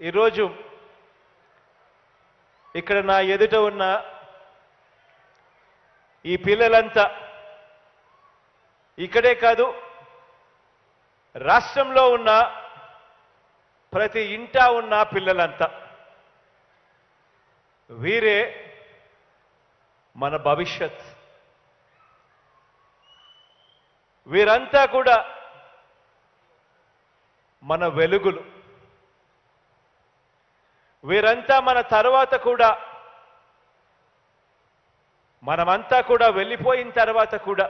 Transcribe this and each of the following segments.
ఈరోజు ఇక్కడ నా ఎదుట ఉన్న ఈ పిల్లలంతా ఇక్కడే కాదు రాష్ట్రంలో ఉన్న ప్రతి ఇంటా ఉన్న పిల్లలంతా వీరే మన భవిష్యత్ వీరంతా కూడా మన వెలుగులు వీరంతా మన తర్వాత కూడా మనమంతా కూడా వెళ్ళిపోయిన తర్వాత కూడా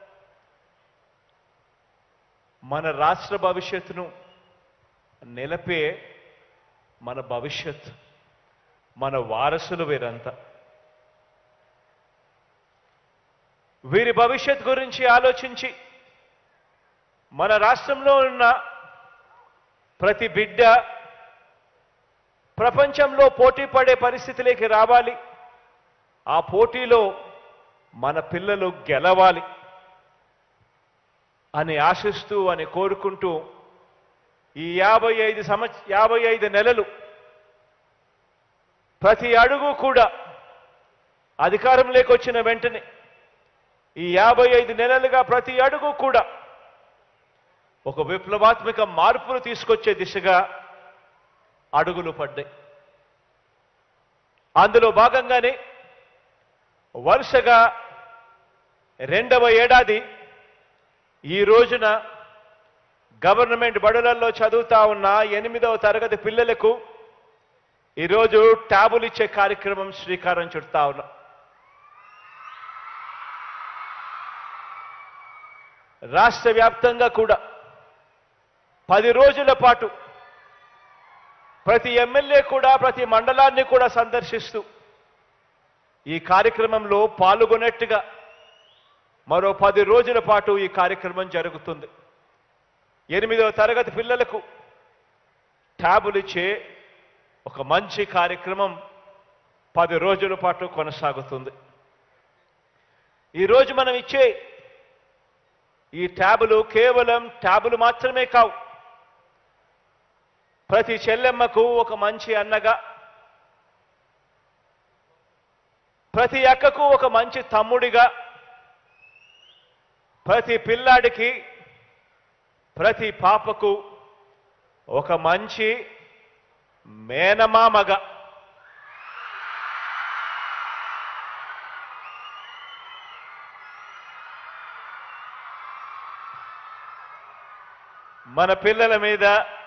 మన రాష్ట్ర భవిష్యత్తును నిలపే మన భవిష్యత్ మన వారసులు వీరంతా వీరి భవిష్యత్ గురించి ఆలోచించి మన రాష్ట్రంలో ఉన్న ప్రతి బిడ్డ ప్రపంచంలో పోటీ పడే పరిస్థితిలోకి రావాలి ఆ పోటీలో మన పిల్లలు గెలవాలి అని ఆశిస్తూ అని కోరుకుంటూ ఈ యాభై ఐదు సంవత్స యాభై ఐదు నెలలు ప్రతి అడుగు కూడా అధికారంలోకి వచ్చిన వెంటనే ఈ యాభై ఐదు నెలలుగా ప్రతి అడుగు కూడా ఒక విప్లవాత్మక మార్పులు తీసుకొచ్చే దిశగా అడుగులు పడ్డాయి అందులో భాగంగానే వరుసగా రెండవ ఏడాది ఈ రోజున గవర్నమెంట్ బడులలో చదువుతా ఉన్న ఎనిమిదవ తరగతి పిల్లలకు ఈరోజు ట్యాబులు ఇచ్చే కార్యక్రమం శ్రీకారం చుడతా ఉన్నాం రాష్ట్ర వ్యాప్తంగా కూడా పది రోజుల పాటు ప్రతి ఎమ్మెల్యే కూడా ప్రతి మండలాన్ని కూడా సందర్శిస్తూ ఈ కార్యక్రమంలో పాల్గొనేట్టుగా మరో పది రోజుల పాటు ఈ కార్యక్రమం జరుగుతుంది ఎనిమిదవ తరగతి పిల్లలకు ట్యాబులు ఇచ్చే ఒక మంచి కార్యక్రమం పది రోజుల పాటు కొనసాగుతుంది ఈరోజు మనం ఇచ్చే ఈ ట్యాబులు కేవలం ట్యాబులు మాత్రమే కావు ప్రతి చెల్లెమ్మకు ఒక మంచి అన్నగా ప్రతి అక్కకు ఒక మంచి తమ్ముడిగా ప్రతి పిల్లాడికి ప్రతి పాపకు ఒక మంచి మేనమామగా మన పిల్లల మీద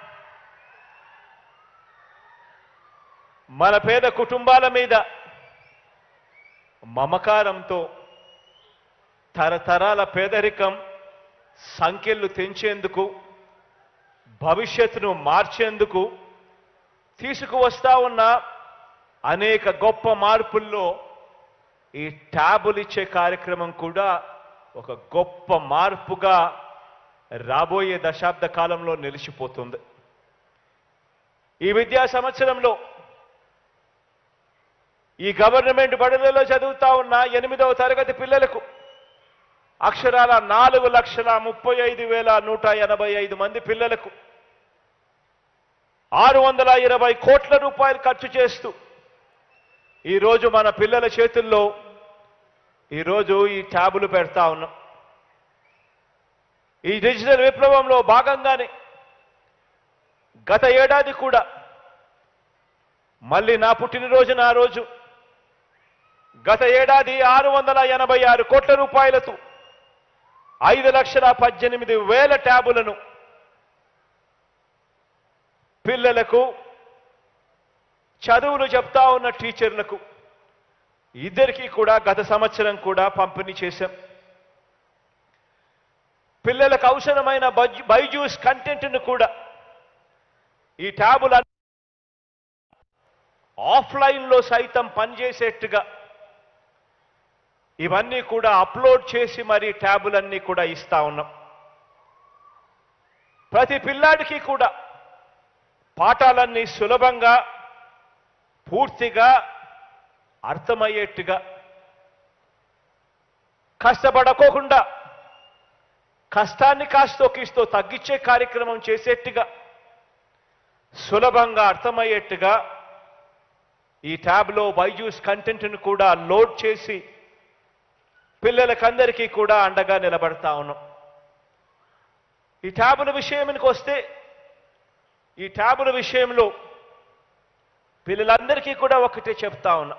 మన పేద కుటుంబాల మీద మమకారంతో తరతరాల పేదరికం సంఖ్యలు తెంచేందుకు భవిష్యత్తును మార్చేందుకు తీసుకువస్తా ఉన్న అనేక గొప్ప మార్పుల్లో ఈ ట్యాబులు ఇచ్చే కార్యక్రమం కూడా ఒక గొప్ప మార్పుగా రాబోయే దశాబ్ద కాలంలో నిలిచిపోతుంది ఈ విద్యా సంవత్సరంలో ఈ గవర్నమెంట్ బడులలో చదువుతా ఉన్న ఎనిమిదవ తరగతి పిల్లలకు అక్షరాల నాలుగు లక్షల ముప్పై ఐదు వేల నూట ఎనభై ఐదు మంది పిల్లలకు ఆరు వందల ఇరవై కోట్ల రూపాయలు ఖర్చు చేస్తూ ఈరోజు మన పిల్లల చేతుల్లో ఈరోజు ఈ ట్యాబులు పెడతా ఉన్నాం ఈ డిజిటల్ విప్లవంలో భాగంగానే గత ఏడాది కూడా మళ్ళీ నా పుట్టినరోజున ఆ రోజు గత ఏడాది ఆరు వందల ఎనభై ఆరు కోట్ల రూపాయలతో ఐదు లక్షల పద్దెనిమిది వేల ట్యాబులను పిల్లలకు చదువులు చెప్తా ఉన్న టీచర్లకు ఇద్దరికీ కూడా గత సంవత్సరం కూడా పంపిణీ చేశాం పిల్లలకు అవసరమైన బజ్- బైజూస్ కంటెంట్ను కూడా ఈ ట్యాబుల ఆఫ్లైన్లో సైతం పనిచేసేట్టుగా ఇవన్నీ కూడా అప్లోడ్ చేసి మరి ట్యాబులన్నీ కూడా ఇస్తా ఉన్నాం ప్రతి పిల్లాడికి కూడా పాఠాలన్నీ సులభంగా పూర్తిగా అర్థమయ్యేట్టుగా కష్టపడకోకుండా కష్టాన్ని కాస్తో కీస్తో తగ్గించే కార్యక్రమం చేసేట్టుగా సులభంగా అర్థమయ్యేట్టుగా ఈ ట్యాబ్లో బైజూస్ కంటెంట్ను కూడా లోడ్ చేసి పిల్లలకందరికీ కూడా అండగా నిలబడతా ఉన్నాం ఈ ట్యాబుల విషయానికి వస్తే ఈ ట్యాబుల విషయంలో పిల్లలందరికీ కూడా ఒకటే చెప్తా ఉన్నా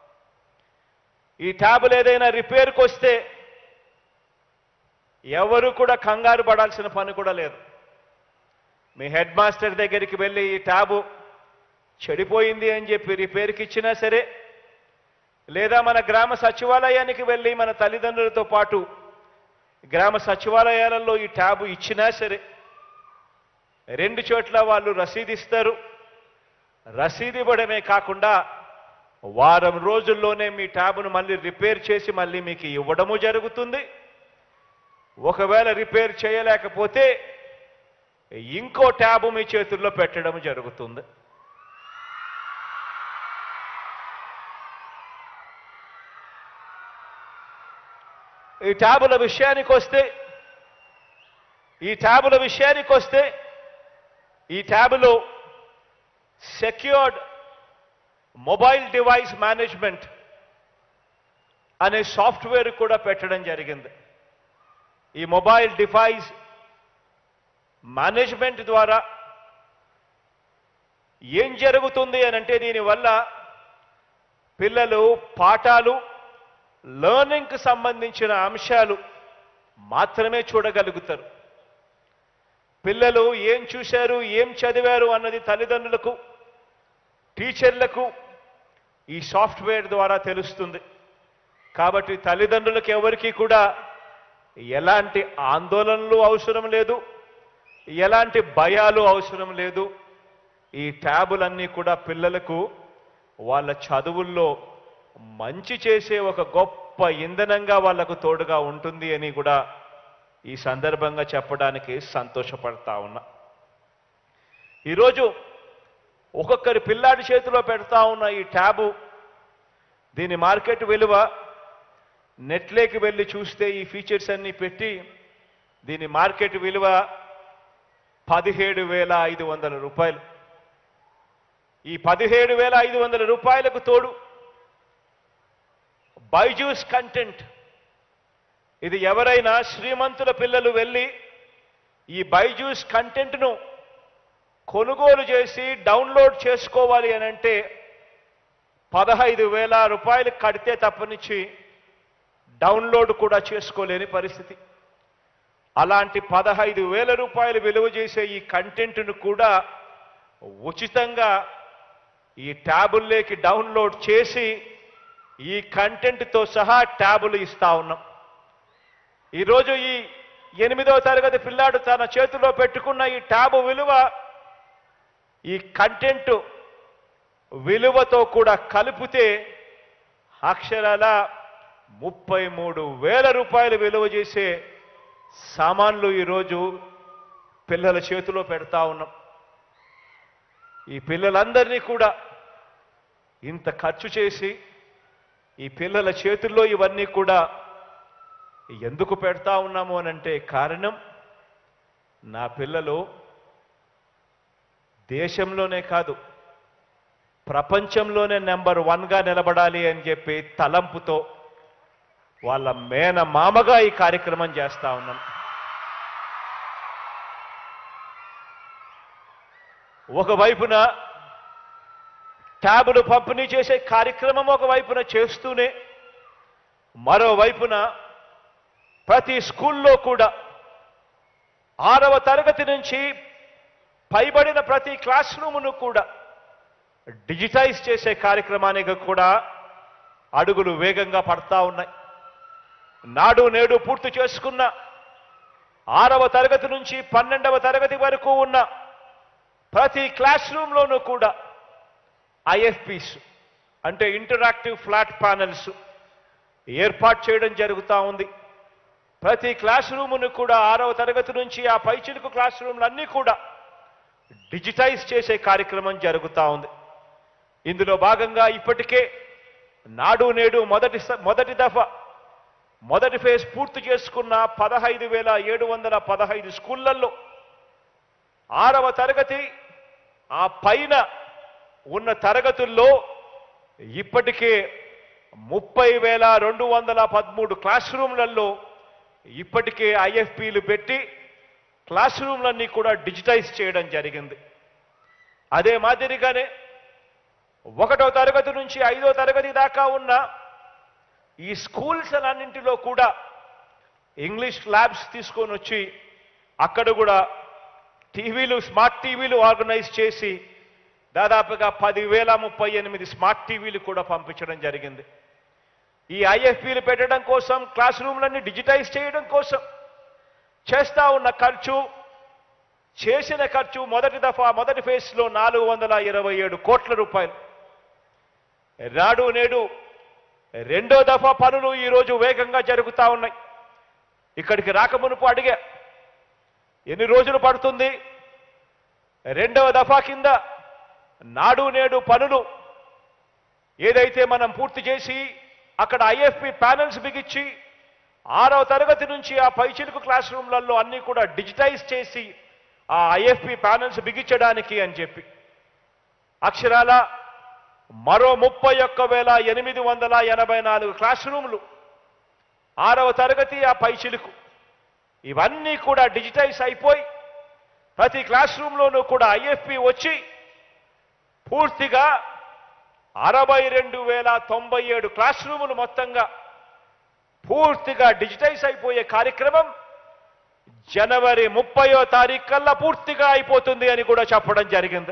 ఈ ట్యాబులు ఏదైనా రిపేర్కి వస్తే ఎవరు కూడా కంగారు పడాల్సిన పని కూడా లేదు మీ హెడ్ మాస్టర్ దగ్గరికి వెళ్ళి ఈ ట్యాబు చెడిపోయింది అని చెప్పి రిపేర్కి ఇచ్చినా సరే లేదా మన గ్రామ సచివాలయానికి వెళ్ళి మన తల్లిదండ్రులతో పాటు గ్రామ సచివాలయాలలో ఈ ట్యాబు ఇచ్చినా సరే రెండు చోట్ల వాళ్ళు రసీదు ఇస్తారు రసీదు ఇవ్వడమే కాకుండా వారం రోజుల్లోనే మీ ట్యాబును మళ్ళీ రిపేర్ చేసి మళ్ళీ మీకు ఇవ్వడము జరుగుతుంది ఒకవేళ రిపేర్ చేయలేకపోతే ఇంకో ట్యాబు మీ చేతుల్లో పెట్టడం జరుగుతుంది ఈ ట్యాబుల విషయానికి వస్తే ఈ ట్యాబుల విషయానికి వస్తే ఈ ట్యాబులో సెక్యూర్డ్ మొబైల్ డివైస్ మేనేజ్మెంట్ అనే సాఫ్ట్వేర్ కూడా పెట్టడం జరిగింది ఈ మొబైల్ డివైస్ మేనేజ్మెంట్ ద్వారా ఏం జరుగుతుంది అని అంటే దీనివల్ల పిల్లలు పాఠాలు లెర్నింగ్కి సంబంధించిన అంశాలు మాత్రమే చూడగలుగుతారు పిల్లలు ఏం చూశారు ఏం చదివారు అన్నది తల్లిదండ్రులకు టీచర్లకు ఈ సాఫ్ట్వేర్ ద్వారా తెలుస్తుంది కాబట్టి తల్లిదండ్రులకు ఎవరికి కూడా ఎలాంటి ఆందోళనలు అవసరం లేదు ఎలాంటి భయాలు అవసరం లేదు ఈ ట్యాబులన్నీ కూడా పిల్లలకు వాళ్ళ చదువుల్లో మంచి చేసే ఒక గొప్ప ఇంధనంగా వాళ్లకు తోడుగా ఉంటుంది అని కూడా ఈ సందర్భంగా చెప్పడానికి సంతోషపడతా ఉన్నా ఈరోజు ఒక్కొక్కరి పిల్లాడి చేతిలో పెడతా ఉన్న ఈ ట్యాబు దీని మార్కెట్ విలువ నెట్లేకి వెళ్ళి చూస్తే ఈ ఫీచర్స్ అన్ని పెట్టి దీని మార్కెట్ విలువ పదిహేడు వేల ఐదు వందల రూపాయలు ఈ పదిహేడు వేల ఐదు వందల రూపాయలకు తోడు బైజూస్ కంటెంట్ ఇది ఎవరైనా శ్రీమంతుల పిల్లలు వెళ్ళి ఈ బైజూస్ కంటెంట్ను కొనుగోలు చేసి డౌన్లోడ్ చేసుకోవాలి అని అంటే పదహైదు వేల రూపాయలు కడితే తప్పనిచ్చి డౌన్లోడ్ కూడా చేసుకోలేని పరిస్థితి అలాంటి పదహైదు వేల రూపాయలు విలువ చేసే ఈ కంటెంట్ను కూడా ఉచితంగా ఈ ట్యాబుల్లోకి డౌన్లోడ్ చేసి ఈ కంటెంట్తో సహా ట్యాబులు ఇస్తా ఉన్నాం ఈరోజు ఈ ఎనిమిదవ తరగతి పిల్లాడు తన చేతిలో పెట్టుకున్న ఈ ట్యాబు విలువ ఈ కంటెంట్ విలువతో కూడా కలిపితే అక్షరాల ముప్పై మూడు వేల రూపాయలు విలువ చేసే సామాన్లు ఈరోజు పిల్లల చేతిలో పెడతా ఉన్నాం ఈ పిల్లలందరినీ కూడా ఇంత ఖర్చు చేసి ఈ పిల్లల చేతుల్లో ఇవన్నీ కూడా ఎందుకు పెడతా ఉన్నాము అనంటే కారణం నా పిల్లలు దేశంలోనే కాదు ప్రపంచంలోనే నెంబర్ వన్గా నిలబడాలి అని చెప్పి తలంపుతో వాళ్ళ మేన మామగా ఈ కార్యక్రమం చేస్తా ఉన్నాం ఒకవైపున ట్యాబులు పంపిణీ చేసే కార్యక్రమం ఒకవైపున చేస్తూనే మరోవైపున ప్రతి స్కూల్లో కూడా ఆరవ తరగతి నుంచి పైబడిన ప్రతి క్లాస్ రూమును కూడా డిజిటైజ్ చేసే కార్యక్రమానికి కూడా అడుగులు వేగంగా పడతా ఉన్నాయి నాడు నేడు పూర్తి చేసుకున్న ఆరవ తరగతి నుంచి పన్నెండవ తరగతి వరకు ఉన్న ప్రతి క్లాస్ రూమ్లోనూ కూడా ఐఎఫ్పిస్ అంటే ఇంటరాక్టివ్ ఫ్లాట్ ప్యానల్స్ ఏర్పాటు చేయడం జరుగుతూ ఉంది ప్రతి క్లాస్ రూమును కూడా ఆరవ తరగతి నుంచి ఆ పైచిలుకు క్లాస్ రూమ్లన్నీ కూడా డిజిటైజ్ చేసే కార్యక్రమం జరుగుతూ ఉంది ఇందులో భాగంగా ఇప్పటికే నాడు నేడు మొదటి స- మొదటి దఫా మొదటి ఫేజ్ పూర్తి చేసుకున్న పదహైదు వేల ఏడు వందల పదహైదు స్కూళ్లలో ఆరవ తరగతి ఆ పైన ఉన్న తరగతుల్లో ఇప్పటికే ముప్పై వేల రెండు వందల పదమూడు క్లాస్ రూమ్లలో ఇప్పటికే ఐఎఫ్పీలు పెట్టి క్లాస్ రూమ్లన్నీ కూడా డిజిటైజ్ చేయడం జరిగింది అదే మాదిరిగానే ఒకటో తరగతి నుంచి ఐదో తరగతి దాకా ఉన్న ఈ స్కూల్స్ అన్నింటిలో కూడా ఇంగ్లీష్ ల్యాబ్స్ తీసుకొని వచ్చి అక్కడ కూడా టీవీలు స్మార్ట్ టీవీలు ఆర్గనైజ్ చేసి దాదాపుగా పదివేల ముప్పై ఎనిమిది స్మార్ట్ టీవీలు కూడా పంపించడం జరిగింది ఈ ఐఎఫ్పీలు పెట్టడం కోసం క్లాస్ రూమ్లన్నీ డిజిటైజ్ చేయడం కోసం చేస్తా ఉన్న ఖర్చు చేసిన ఖర్చు మొదటి దఫా మొదటి ఫేజ్లో నాలుగు వందల ఇరవై ఏడు కోట్ల రూపాయలు నాడు నేడు రెండో దఫా పనులు ఈరోజు వేగంగా జరుగుతా ఉన్నాయి ఇక్కడికి రాకమునుపు అడిగా ఎన్ని రోజులు పడుతుంది రెండవ దఫా కింద నాడు నేడు పనులు ఏదైతే మనం పూర్తి చేసి అక్కడ ఐఎఫ్పి ప్యానెల్స్ బిగించి ఆరవ తరగతి నుంచి ఆ పైచిలుకు క్లాస్ రూమ్లలో అన్ని కూడా డిజిటైజ్ చేసి ఆ ఐఎఫ్పి ప్యానెల్స్ బిగించడానికి అని చెప్పి అక్షరాల మరో ముప్పై ఒక్క వేల ఎనిమిది వందల ఎనభై నాలుగు క్లాస్ రూమ్లు ఆరవ తరగతి ఆ పైచిలుకు ఇవన్నీ కూడా డిజిటైజ్ అయిపోయి ప్రతి క్లాస్ రూమ్లోనూ కూడా ఐఎఫ్పి వచ్చి పూర్తిగా అరవై రెండు వేల తొంభై ఏడు క్లాస్ రూములు మొత్తంగా పూర్తిగా డిజిటైజ్ అయిపోయే కార్యక్రమం జనవరి ముప్పయో తారీఖు కల్లా పూర్తిగా అయిపోతుంది అని కూడా చెప్పడం జరిగింది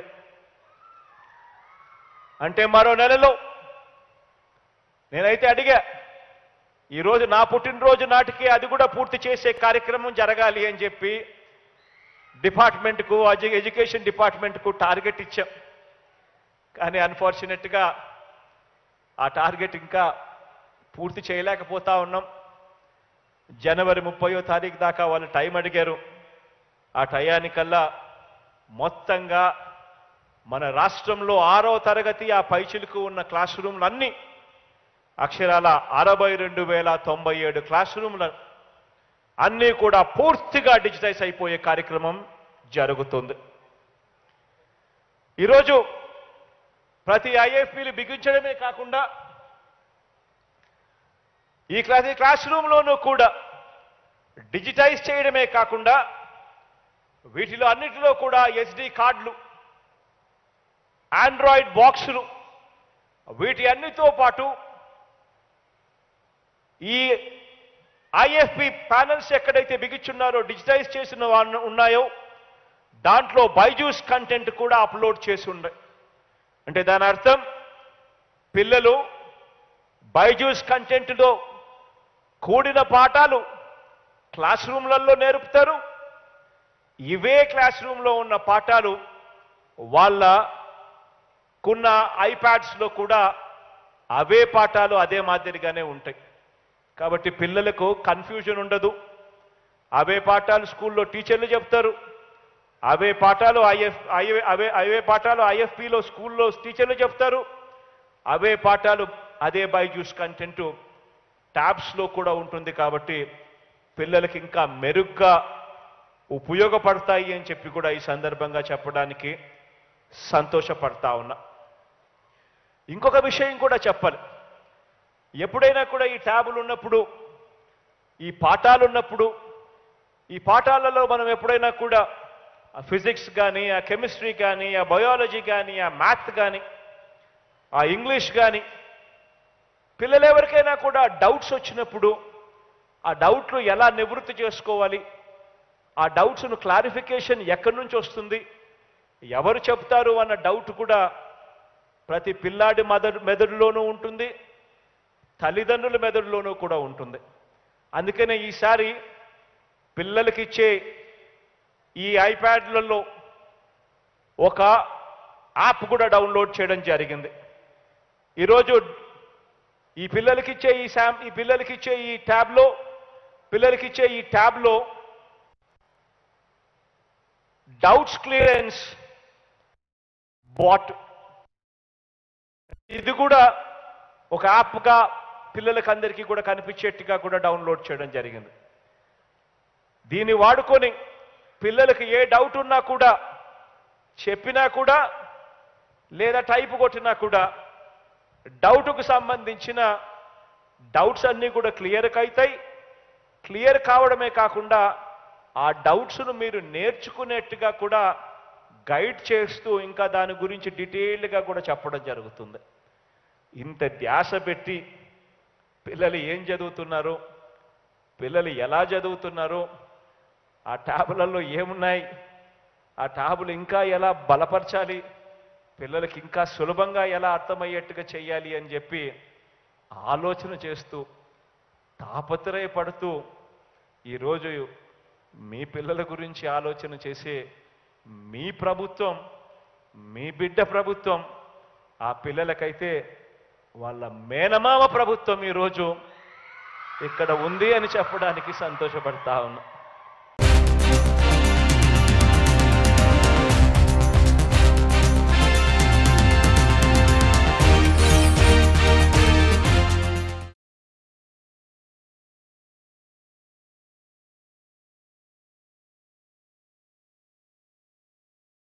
అంటే మరో నెలలో నేనైతే అడిగా ఈరోజు నా పుట్టినరోజు నాటికి అది కూడా పూర్తి చేసే కార్యక్రమం జరగాలి అని చెప్పి డిపార్ట్మెంట్కు ఎడ్యు- ఎడ్యుకేషన్ డిపార్ట్మెంట్కు టార్గెట్ ఇచ్చాం కానీ అన్ఫార్చునేట్గా ఆ టార్గెట్ ఇంకా పూర్తి చేయలేకపోతా ఉన్నాం జనవరి ముప్పయో తారీఖు దాకా వాళ్ళు టైం అడిగారు ఆ టయానికల్లా మొత్తంగా మన రాష్ట్రంలో ఆరో తరగతి ఆ పైచిలుకు ఉన్న క్లాస్ రూమ్లు అన్నీ అక్షరాల అరవై రెండు వేల తొంభై ఏడు క్లాస్ రూమ్ల అన్నీ కూడా పూర్తిగా డిజిటైజ్ అయిపోయే కార్యక్రమం జరుగుతుంది ఈరోజు ప్రతి ఐఎఫ్పీలు బిగించడమే కాకుండా ఈ ప్రతి క్లాస్ రూమ్లోనూ కూడా డిజిటైజ్ చేయడమే కాకుండా వీటిలో అన్నిటిలో కూడా ఎస్డి కార్డులు ఆండ్రాయిడ్ బాక్సులు వీటి అన్నితో పాటు ఈ ఐఎఫ్పి ప్యానల్స్ ఎక్కడైతే బిగించున్నారో డిజిటైజ్ చేసిన వా- ఉన్నాయో దాంట్లో బైజూస్ కంటెంట్ కూడా అప్లోడ్ చేసి ఉన్నాయి అంటే దాని అర్థం పిల్లలు బైజూస్ కంటెంట్తో కూడిన పాఠాలు క్లాస్ రూమ్లలో నేర్పుతారు ఇవే క్లాస్ రూమ్లో ఉన్న పాఠాలు వాళ్ళకున్న ఐప్యాడ్స్లో కూడా అవే పాఠాలు అదే మాదిరిగానే ఉంటాయి కాబట్టి పిల్లలకు కన్ఫ్యూజన్ ఉండదు అవే పాఠాలు స్కూల్లో టీచర్లు చెప్తారు అవే పాఠాలు ఐఎఫ్ అవే అవే పాఠాలు ఐఎఫ్పిలో స్కూల్లో టీచర్లు చెప్తారు అవే పాఠాలు అదే బైజూస్ కంటెంట్ ట్యాబ్స్లో కూడా ఉంటుంది కాబట్టి పిల్లలకి ఇంకా మెరుగ్గా ఉపయోగపడతాయి అని చెప్పి కూడా ఈ సందర్భంగా చెప్పడానికి సంతోషపడతా ఉన్నా ఇంకొక విషయం కూడా చెప్పాలి ఎప్పుడైనా కూడా ఈ ట్యాబులు ఉన్నప్పుడు ఈ పాఠాలు ఉన్నప్పుడు ఈ పాఠాలలో మనం ఎప్పుడైనా కూడా ఆ ఫిజిక్స్ కానీ ఆ కెమిస్ట్రీ కానీ ఆ బయాలజీ కానీ ఆ మ్యాథ్ కానీ ఆ ఇంగ్లీష్ కానీ పిల్లలు ఎవరికైనా కూడా డౌట్స్ వచ్చినప్పుడు ఆ డౌట్లు ఎలా నివృత్తి చేసుకోవాలి ఆ డౌట్స్ను క్లారిఫికేషన్ ఎక్కడి నుంచి వస్తుంది ఎవరు చెప్తారు అన్న డౌట్ కూడా ప్రతి పిల్లాడి మెదడు మెదడులోనూ ఉంటుంది తల్లిదండ్రుల మెదడులోనూ కూడా ఉంటుంది అందుకనే ఈసారి పిల్లలకిచ్చే ఈ ఐప్యాడ్లలో ఒక యాప్ కూడా డౌన్లోడ్ చేయడం జరిగింది ఈరోజు ఈ పిల్లలకిచ్చే ఈ శామ్ ఈ పిల్లలకిచ్చే ఈ ట్యాబ్లో పిల్లలకిచ్చే ఈ ట్యాబ్లో డౌట్స్ క్లియరెన్స్ బాట్ ఇది కూడా ఒక యాప్గా పిల్లలకి అందరికీ కూడా కనిపించేట్టుగా కూడా డౌన్లోడ్ చేయడం జరిగింది దీన్ని వాడుకొని పిల్లలకి ఏ డౌట్ ఉన్నా కూడా చెప్పినా కూడా లేదా టైపు కొట్టినా కూడా డౌట్కు సంబంధించిన డౌట్స్ అన్నీ కూడా క్లియర్కి అవుతాయి క్లియర్ కావడమే కాకుండా ఆ డౌట్స్ను మీరు నేర్చుకునేట్టుగా కూడా గైడ్ చేస్తూ ఇంకా దాని గురించి డీటెయిల్డ్గా కూడా చెప్పడం జరుగుతుంది ఇంత ధ్యాస పెట్టి పిల్లలు ఏం చదువుతున్నారు పిల్లలు ఎలా చదువుతున్నారు ఆ ట్యాబులలో ఏమున్నాయి ఆ ట్యాబులు ఇంకా ఎలా బలపరచాలి పిల్లలకి ఇంకా సులభంగా ఎలా అర్థమయ్యేట్టుగా చేయాలి అని చెప్పి ఆలోచన చేస్తూ తాపత్రయపడుతూ ఈరోజు మీ పిల్లల గురించి ఆలోచన చేసే మీ ప్రభుత్వం మీ బిడ్డ ప్రభుత్వం ఆ పిల్లలకైతే వాళ్ళ మేనమామ ప్రభుత్వం ఈరోజు ఇక్కడ ఉంది అని చెప్పడానికి సంతోషపడతా ఉన్నా